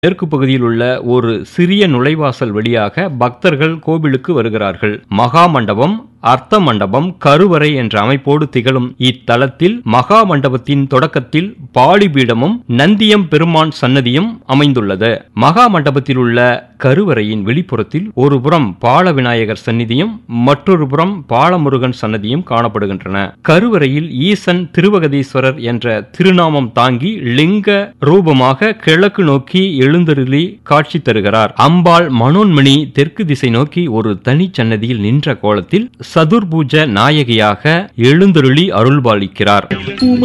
மேற்கு பகுதியில் உள்ள ஒரு சிறிய நுழைவாசல் வழியாக பக்தர்கள் கோவிலுக்கு வருகிறார்கள் மகா மண்டபம் அர்த்த மண்டபம் கருவறை என்ற அமைப்போடு திகழும் இத்தலத்தில் மகா மண்டபத்தின் தொடக்கத்தில் பாலிபீடமும் நந்தியம் பெருமான் சன்னதியும் அமைந்துள்ளது மகா மண்டபத்தில் உள்ள கருவறையின் வெளிப்புறத்தில் ஒரு புறம் பால விநாயகர் சந்நிதியும் மற்றொரு புறம் பாலமுருகன் சன்னதியும் காணப்படுகின்றன கருவறையில் ஈசன் திருவகதீஸ்வரர் என்ற திருநாமம் தாங்கி லிங்க ரூபமாக கிழக்கு நோக்கி எழுந்தருளி காட்சி தருகிறார் அம்பாள் மனோன்மணி தெற்கு திசை நோக்கி ஒரு தனி சன்னதியில் நின்ற கோலத்தில் சதுர்பூஜ நாயகியாக எழுந்தருளி அருள்பாலிக்கிறார்